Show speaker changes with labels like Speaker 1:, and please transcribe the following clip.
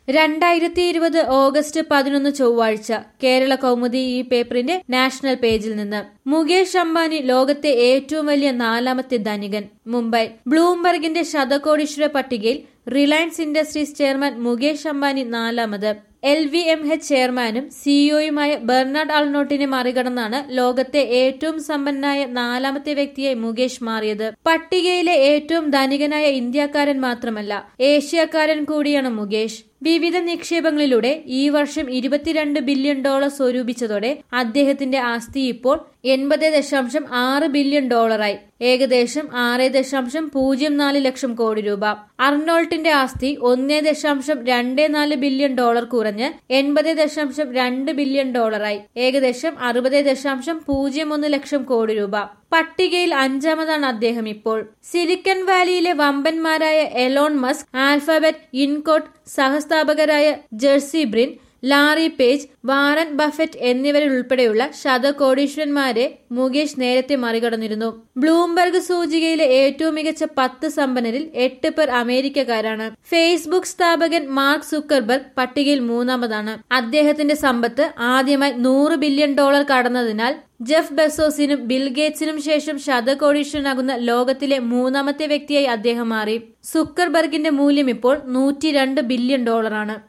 Speaker 1: രണ്ടായിരത്തി ഇരുപത് ഓഗസ്റ്റ് പതിനൊന്ന് ചൊവ്വാഴ്ച കേരള കൗമുദി ഈ പേപ്പറിന്റെ നാഷണൽ പേജിൽ നിന്ന് മുകേഷ് അംബാനി ലോകത്തെ ഏറ്റവും വലിയ നാലാമത്തെ ധനികൻ മുംബൈ ബ്ലൂംബർഗിന്റെ ശതകോടീശ്വര പട്ടികയിൽ Reliance Industries chairman Mukesh Ambani നാലാമത് എൽ വി എം എച്ച് ചെയർമാനും സിഇഒയുമായ ബെർണാഡ് അൾനോട്ടിനെ മറികടന്നാണ് ലോകത്തെ ഏറ്റവും സമ്പന്നനായ നാലാമത്തെ വ്യക്തിയായി മുകേഷ് മാറിയത് പട്ടികയിലെ ഏറ്റവും ധനികനായ ഇന്ത്യക്കാരൻ മാത്രമല്ല ഏഷ്യക്കാരൻ കൂടിയാണ് മുകേഷ് വിവിധ നിക്ഷേപങ്ങളിലൂടെ ഈ വർഷം ഇരുപത്തിരണ്ട് ബില്യൺ ഡോളർ സ്വരൂപിച്ചതോടെ അദ്ദേഹത്തിന്റെ ആസ്തി ഇപ്പോൾ എൺപത് ദശാംശം ആറ് ബില്യൺ ഡോളറായി ഏകദേശം ആറ് ദശാംശം പൂജ്യം നാല് ലക്ഷം കോടി രൂപ അർണോൾട്ടിന്റെ ആസ്തി ഒന്നേ ദശാംശം രണ്ട് നാല് ബില്യൺ ഡോളർ കുറഞ്ഞ് എൺപത് ദശാംശം രണ്ട് ബില്യൺ ഡോളറായി ഏകദേശം അറുപത് ദശാംശം പൂജ്യം ഒന്ന് ലക്ഷം കോടി രൂപ പട്ടികയിൽ അഞ്ചാമതാണ് അദ്ദേഹം ഇപ്പോൾ സിലിക്കൺ വാലിയിലെ വമ്പന്മാരായ എലോൺ മസ്ക് ആൽഫബറ്റ് ഇൻകോട്ട് സഹസ്ഥാപകരായ Sergey Brin Larry Page Warren Buffett എന്നിവരുൾപ്പെടെയുള്ള ശതകോടീശ്വരന്മാരെ മുകേഷ് നേരത്തെ മറികടന്നിരുന്നു ബ്ലൂംബർഗ് സൂചികയിലെ ഏറ്റവും മികച്ച പത്ത് സമ്പന്നരിൽ എട്ട് പേർ അമേരിക്കക്കാരാണ് ഫേസ്ബുക്ക് സ്ഥാപകൻ മാർക്ക് സുക്കർബർഗ് പട്ടികയിൽ മൂന്നാമതാണ് അദ്ദേഹത്തിന്റെ സമ്പത്ത് ആദ്യമായി നൂറ് ബില്യൺ ഡോളർ കടന്നതിനാൽ ജെഫ് ബെസോസിനും ബിൽ ഗേറ്റ്സിനും ശേഷം ശതകോടീശ്വരനാകുന്ന ലോകത്തിലെ മൂന്നാമത്തെ വ്യക്തിയായി അദ്ദേഹം മാറി സുക്കർബർഗിന്റെ മൂല്യം ഇപ്പോൾ നൂറ്റി ബില്യൺ ഡോളറാണ്